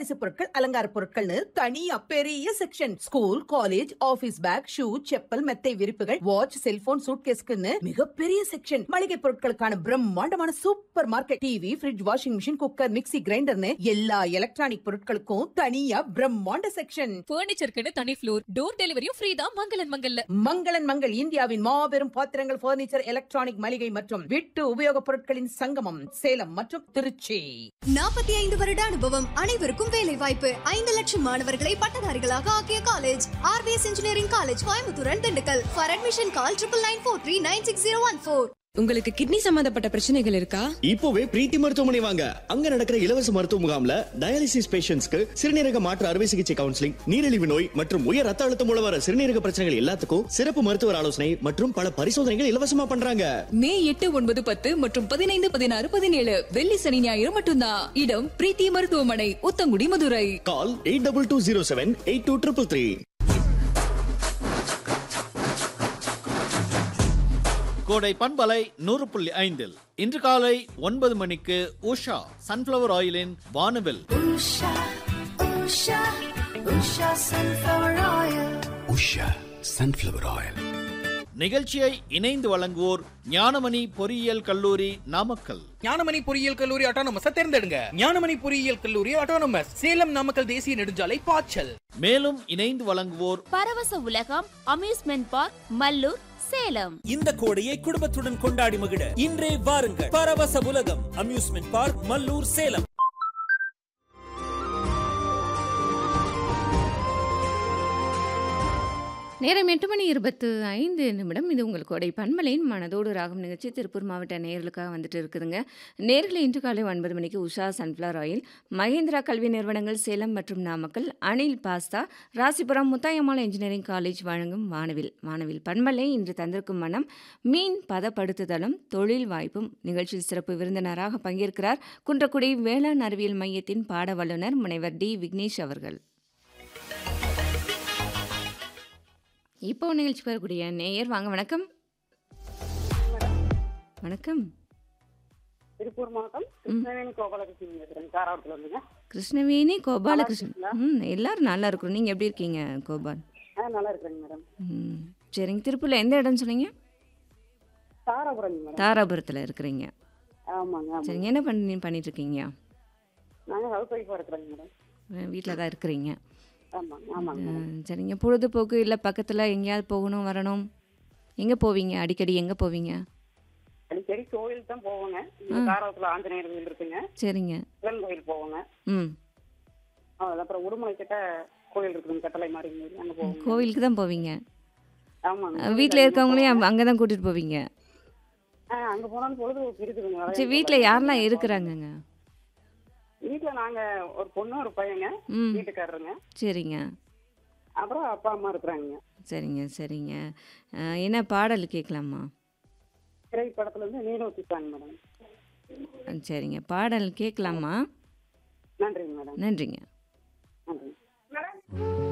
பரிசு பொருட்கள் அலங்கார பொருட்கள்னு தனியா பெரிய section school college office bag shoe chappal மெத்தை விரிப்புகள் வாட்ச் செல்போன் சூட்கேஸ்க்குன்னு மிகப்பெரிய செக்ஷன் மளிகை பொருட்களுக்கான பிரம்மாண்டமான super market TV fridge washing machine cooker mixie கிரைண்டர்னு எல்லா எலக்ட்ரானிக் பொருட்களுக்கும் தனியா பிரம்மாண்ட செக்ஷன் ஃபர்னிச்சருக்குன்னு தனி ஃப்ளோர் டோர் டெலிவரியும் ஃப்ரீ தான் மங்களன் மங்கல்ல மங்களன் மங்கள் இந்தியாவின் மாபெரும் பாத்திரங்கள் பர்னிச்சர் எலக்ட்ரானிக் மளிகை மற்றும் வீட்டு உபயோகப் பொருட்களின் சங்கமம் சேலம் மற்றும் திருச்சி நாற்பத்தி ஐந்து வருட அனுபவம் அனைவருக்கும் வேலை வாய்ப்பு ஐந்து லட்சம் மாணவர்களை பட்டதாரிகளாக ஆக்கிய college RBS engineering college Coimbatore and Dindigul for admission call triple nine four three nine six zero one four உங்களுக்கு கிட்னி சம்பந்தப்பட்ட பிரச்சனைகள் இருக்கா இப்போவே பிரீத்தி மருத்துவமனை வாங்க அங்க நடக்கிற இலவச மருத்துவ முகாம்ல டயாலிசிஸ் பேஷண்ட்ஸ்க்கு சிறுநீரக மாற்று அறுவை சிகிச்சை கவுன்சிலிங் நீரிழிவு நோய் மற்றும் உயர் ரத்த அழுத்தம் மூலம் வர சிறுநீரக பிரச்சனைகள் எல்லாத்துக்கும் சிறப்பு மருத்துவர் ஆலோசனை மற்றும் பல பரிசோதனைகள் இலவசமா பண்றாங்க மே எட்டு ஒன்பது பத்து மற்றும் பதினைந்து பதினாறு பதினேழு வெள்ளி சனி ஞாயிறு மட்டும்தான் இடம் பிரீத்தி மருத்துவமனை Uthangudi Madurai call eight double two zero seven eight two triple three Kodai பண்பலை நூறு புள்ளி ஐந்தில் இன்று காலை ஒன்பது மணிக்கு உஷா சன்ஃப்ளவர் ஆயிலின் வானவில் உஷா சன்ஃப்ளவர் ஆயில் நிகழ்ச்சியை இணைந்து வழங்குவோர் ஞானமணி பொறியியல் கல்லூரி நாமக்கல் ஞானமணி பொறியியல் கல்லூரி அட்டானமஸ் தேர்ந்தெடுங்க ஞானமணி பொறியியல் கல்லூரி அட்டானமஸ் சேலம் நாமக்கல் தேசிய நெடுஞ்சாலை பாய்ச்சல் மேலும் இணைந்து வழங்குவோர் பரவச உலகம் அம்யூஸ்மெண்ட் பார்க் மல்லூர் சேலம் இந்த கோடையை குடும்பத்துடன் கொண்டாடி மகிழ இன்றே வாருங்கள் பரவச உலகம் அம்யூஸ்மெண்ட் பார்க் மல்லூர் சேலம் நேரம் எட்டு மணி இருபத்து ஐந்து நிமிடம் இது உங்களுக்கு உடைய பண்பலையின் மனதோடு ராகம் நிகழ்ச்சி திருப்பூர் மாவட்ட நேர்களுக்காக வந்துட்டு இருக்குதுங்க நேர்களை இன்று காலை ஒன்பது மணிக்கு உஷா சன்ஃப்ளவர் ஆயில் மகேந்திரா கல்வி நிறுவனங்கள் சேலம் மற்றும் Namakkal Anil pasta Rasipuram Muthayammal engineering college வழங்கும் வானவில் வானவில் பண்பலை இன்று தந்திருக்கும் மனம் மீன் பதப்படுத்துதலும் தொழில் வாய்ப்பும் நிகழ்ச்சியில் சிறப்பு விருந்தினராக பங்கேற்கிறார் குன்றக்குடி வேளாண் அறிவியல் மையத்தின் பாட வல்லுநர் முனைவர் டி விக்னேஷ் அவர்கள் இப்போ நிகழ்ச்சி வரக்கூடிய நேயர் வாங்க வணக்கம் வணக்கம் திருப்பூர் மாவட்டம் கிருஷ்ணவேணி கோபாலகிருஷ்ணன் பேசுறேன் காராவரத்துல இருந்துங்க கிருஷ்ணவேணி கோபாலகிருஷ்ணன் ம் எல்லாரும் நல்லா இருக்கிறோம் நீங்கள் எப்படி இருக்கீங்க கோபால் ஆ நல்லா இருக்கிறேங்க மேடம் ம் சரிங்க திருப்பூரில் எந்த இடம்னு சொன்னீங்க தாராபுரம் மேடம் தாராபுரத்தில் இருக்கிறீங்க ஆமாங்க ஆமாங்க சரிங்க என்ன பண்ணி பண்ணிட்டு இருக்கீங்க நாங்க ஹவுஸ் ஒய்ஃபா இருக்கிறேங்க மேடம் வீட்டில் தான் இருக்கிறீங்க ஆமாங்க ஆமாங்க ம், சரிங்க பொழுதுபோக்கு இல்லை பக்கத்தில் எங்கேயாவது போகணும் வரணும் எங்கே போவீங்க அடிக்கடி எங்கே போவீங்க அடிக்கடி கோயில் தான் போவோங்க இங்க தாராபுரத்துல ஆஞ்சநேயர் கோயில் இருக்குங்க சரிங்க சிவன் கோயில் போவோங்க ம் அவ்வளவுதான். அப்புறம் உடுமலை கிட்ட கோயில் இருக்குங்க கட்டளை மாதிரி அங்க போவோங்க கோவிலுக்கு தான் போவீங்க ஆமாங்க வீட்டில் இருக்கவங்களையும் அங்கே தான் கூட்டிகிட்டு போவீங்க ஆ, அங்க போனாலும் பொழுதுபோக்கு இருக்குதுங்க சரி வீட்டில் யாரெல்லாம் இருக்கிறாங்கங்க வீட்டுல நாங்க ஒரு பொண்ணு ஒரு பையங்க ம் வீட்டுக்காரருங்க சரிங்க அப்புறம் அப்பா அம்மா இருக்கிறாங்க சரிங்க சரிங்க அஹ், என்ன பாடல் கேட்கலாமா திரைப்படத்துல இருந்து நீலோத்தி சாங் மேடம் அஹ், சரிங்க பாடல் கேட்கலாமா நன்றிங்க மேடம் நன்றிங்க நன்றி